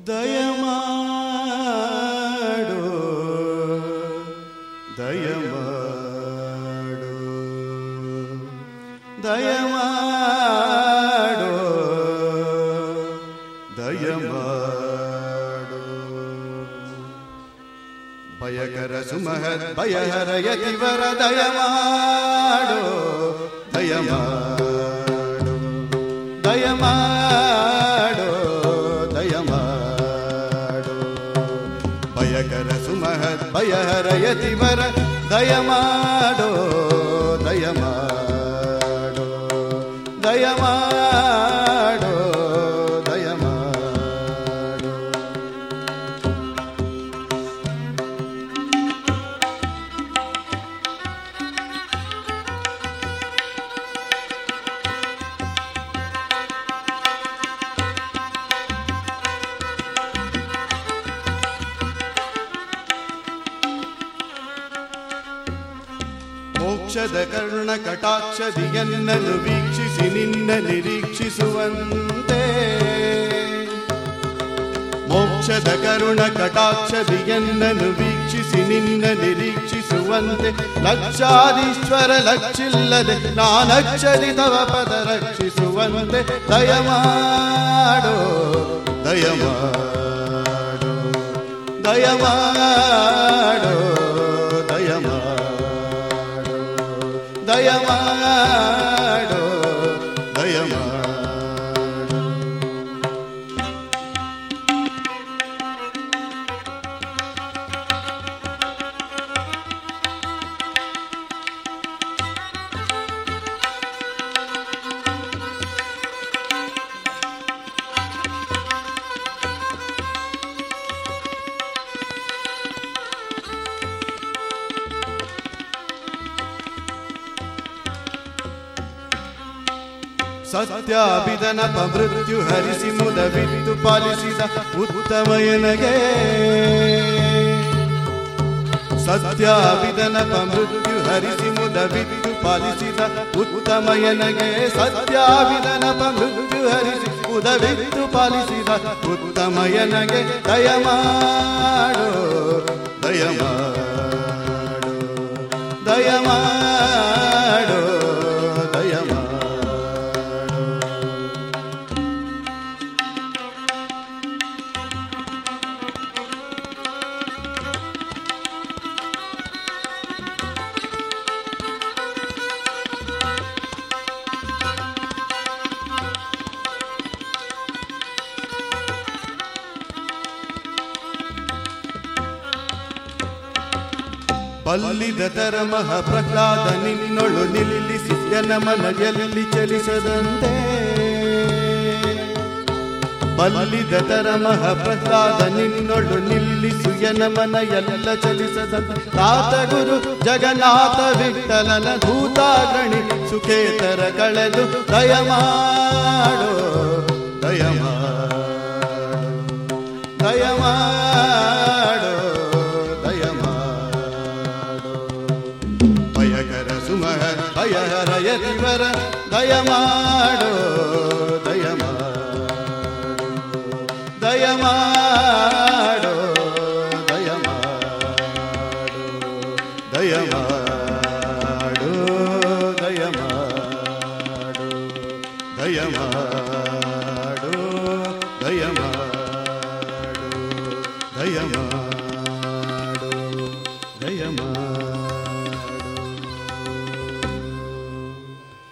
ದಯಮಾಡು ದಯಮಾಡು ದಯಮಾಡು ದಯಮಾಡು ಭಯಕರ ಸುಮಹತ್ ಭಯಹರ ಯತಿವರ ದಯಮಾಡು ದಯಮಾಡು ದಯಮಾಡು ದಯಮಾಡು ಭಯಕರ ಸುಮಹತ್ ಭಯಹರ ಯತಿವರ ದಯಮಾಡು ದಯಮಾಡು ದಯಮಾಡು ದಯಮಾಡು ಮೋಕ್ಷದ ಕರ್ಣ ಕಟಾಕ್ಷದಿಯನ್ನನು ವೀಕ್ಷಿಸಿ ನಿನ್ನ ನಿರೀಕ್ಷಿಸುವಂತೆ ಮೋಕ್ಷದ ಕರುಣ ಕಟಾಕ್ಷದಿಯನ್ನನು ವೀಕ್ಷಿಸಿ ನಿನ್ನ ನಿರೀಕ್ಷಿಸುವಂತೆ ಲಕ್ಷಾದೀಶ್ವರ ಲಕ್ಷಿಲ್ಲದೆ ನಾನಕ್ಷರಿ ತವ ಪದ ರಕ್ಷಿಸುವಂತೆ ದಯಮಾಡೋ ದಯಮಾಡೋ ದಯಮಾಡೋ ದಯಮಾಡೋ ದಯಮಾಡೋ ದಯಮಾಡೋ ಸತ್ಯಾಭಿಧನಪ ಮೃತ್ಯು ಹರಿಸಿ ಮುದವಿತ್ತು ಪಾಲಿಸಿದ ಉತ್ತಮಯನಗೆ ಸತ್ಯಾಭಿಧನಪ ಮೃತ್ಯು ಹರಿಸಿ ಮುದವಿತ್ತು ಪಾಲಿಸಿದ ಉತ್ತಮಯನಗೆ ಸತ್ಯಾಭಿಧನಪ ಮೃತ್ಯು ಹರಿಸಿ ಉದವಿತ್ತು ಪಾಲಿಸಿದ ಉತ್ತಮಯನಗೆ ದಯಮಾಡೋ ದಯಮಾಡೋ ದಯಮಾಡೋ ದಯಮಾಡೋ ಬಲ್ಲಿದ ತರಮಹ ಪ್ರಹ್ಲಾದ ನಿನ್ನೊಳು ನಿಲ್ಲಿಸಿ ಜನ ಮನದಲ್ಲಿ ಚಲಿಸದಂತೆ ಬಲ್ಲಿದ ತರಮಹ ಪ್ರಹ್ಲಾದ ನಿನ್ನೊಳು ನಿಲ್ಲಿಸು ಎನ ಮನ ಎಲ್ಲ ಚಲಿಸದಂತೆ ತಾತ ಗುರು ಜಗನ್ನಾಥ ವಿಠಲನ ಭೂತಾಗ್ರಣಿ ಸುಖೇತರ ಕಳೆದು ದಯಮಾಡೋ ದಯಮಾಡೋ ದಯಮಾಡೋ ದಯಮಾಡೋ ಭಯಕರ ಸುಮಹ ಭಯಹರ ಯತಿವರ ದಯಮಾಡೋ ದಯಮಾಡೋ ದಯಮಾಡೋ ದಯಮಾಡೋ ದಯಮಾಡೋ ದಯಮಾಡೋ ದಯಮಾಡೋ ದಯಮಾಡೋ ದಯಮಾಡೋ ದಯಮಾಡೋ